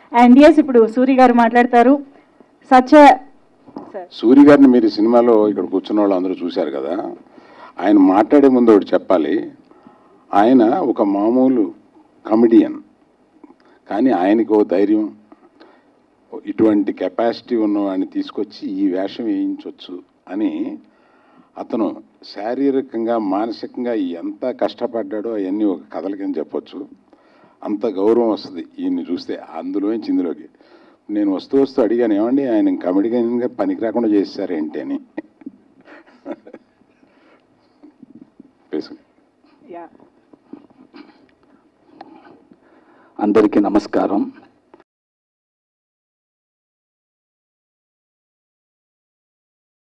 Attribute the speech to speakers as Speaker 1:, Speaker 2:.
Speaker 1: and yes ఇప్పుడు సూరి గారు మాట్లాడతారు సచ్ సార్
Speaker 2: సూరి గారిని మీరు ఈ సినిమాలో ఇక్కడ కూర్చున్న వాళ్ళు అందరూ చూశారు కదా ఆయన మాట్లాడే ముందు ఒకటి చెప్పాలి ఆయన ఒక మామూలు కమెడియన్ కానీ ఆయనకు ఓ ధైర్యం ఇటువంటి కెపాసిటీ ఉన్నవాడిని తీసుకొచ్చి ఈ వేషం వేయించవచ్చు అని అతను శారీరకంగా మానసికంగా ఎంత కష్టపడ్డాడో అవన్నీ ఒక కథల కింద చెప్పొచ్చు అంత గౌరవం వస్తుంది ఈయన్ని చూస్తే అందులోంచి ఇందులోకి నేను వస్తూ వస్తూ అడిగాను ఏమండి ఆయన కమెడీగా పనికి రాకుండా చేశారు ఏంటి అని వేసుకుని
Speaker 1: యా
Speaker 3: అందరికీ నమస్కారం